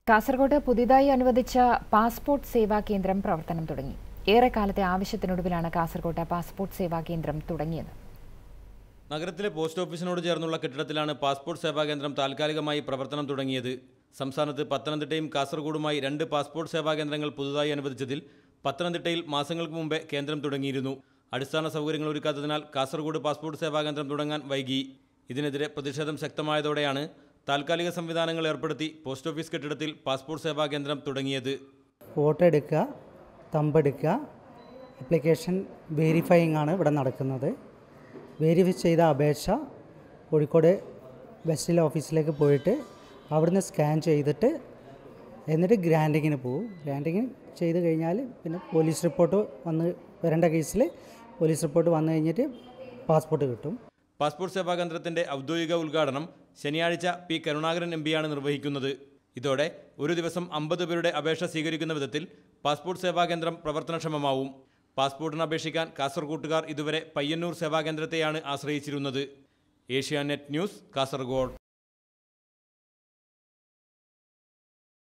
കാസർഗോഡ് പുതിയതായി അനുവദിച്ച പാസ്പോർട്ട് സേവാ കേന്ദ്രം പ്രവർത്തനം തുടങ്ങി ഏറെക്കാലത്തെ ആവശ്യത്തിനൊടുവിലാണ് കാസർഗോഡ് പാസ്പോർട്ട് സേവാ കേന്ദ്രം തുടങ്ങിയത് നഗരത്തിലെ പോസ്റ്റ് ഓഫീസിനോട് ചേർന്നുള്ള കെട്ടിടത്തിലാണ് പാസ്പോർട്ട് സേവാ കേന്ദ്രം താൽക്കാലികമായി പ്രവർത്തനം തുടങ്ങിയത് സംസ്ഥാനത്ത് പത്തനംതിട്ടയും കാസർഗോഡുമായി രണ്ട് പാസ്പോർട്ട് സേവാ കേന്ദ്രങ്ങൾ പുതുതായി അനുവദിച്ചതിൽ പത്തനംതിട്ടയിൽ മാസങ്ങൾക്ക് മുമ്പേ കേന്ദ്രം തുടങ്ങിയിരുന്നു അടിസ്ഥാന സൗകര്യങ്ങൾ ഒരുക്കാത്തതിനാൽ കാസർഗോഡ് പാസ്പോർട്ട് സേവാ കേന്ദ്രം തുടങ്ങാൻ വൈകി ഇതിനെതിരെ പ്രതിഷേധം ശക്തമായതോടെയാണ് താൽക്കാലിക സംവിധാനങ്ങൾ ഏർപ്പെടുത്തി പോസ്റ്റ് ഓഫീസ് കെട്ടിടത്തിൽ പാസ്പോർട്ട് സേവാ കേന്ദ്രം തുടങ്ങിയത് ഫോട്ടോ എടുക്കുക തമ്പെടുക്കുക അപ്ലിക്കേഷൻ വെരിഫൈയിങ് ആണ് ഇവിടെ നടക്കുന്നത് വെരിഫൈ ചെയ്ത അപേക്ഷ കോഴിക്കോട് വെസ്റ്റിലെ ഓഫീസിലേക്ക് പോയിട്ട് അവിടുന്ന് സ്കാൻ ചെയ്തിട്ട് എന്നിട്ട് ഗ്രാൻഡിങ്ങിന് പോകും ഗ്രാൻഡിങ് ചെയ്ത് കഴിഞ്ഞാൽ പിന്നെ പോലീസ് റിപ്പോർട്ട് വന്ന് വരേണ്ട കേസിൽ പോലീസ് റിപ്പോർട്ട് വന്നു കഴിഞ്ഞിട്ട് പാസ്പോർട്ട് കിട്ടും പാസ്പോർട്ട് സേവാ കേന്ദ്രത്തിന്റെ ഔദ്യോഗിക ഉദ്ഘാടനം ശനിയാഴ്ച പി കരുണാകരൻ എം പിയാണ് നിർവഹിക്കുന്നത് ഇതോടെ ഒരു ദിവസം അമ്പത് പേരുടെ അപേക്ഷ സ്വീകരിക്കുന്ന വിധത്തിൽ പാസ്പോർട്ട് സേവാ കേന്ദ്രം പ്രവർത്തനക്ഷമമാവും പാസ്പോർട്ടിന് അപേക്ഷിക്കാൻ കാസർകൂട്ടുകാർ ഇതുവരെ പയ്യന്നൂർ സേവാ കേന്ദ്രത്തെയാണ് ആശ്രയിച്ചിരുന്നത് ഏഷ്യാനെറ്റ് ന്യൂസ് കാസർഗോഡ്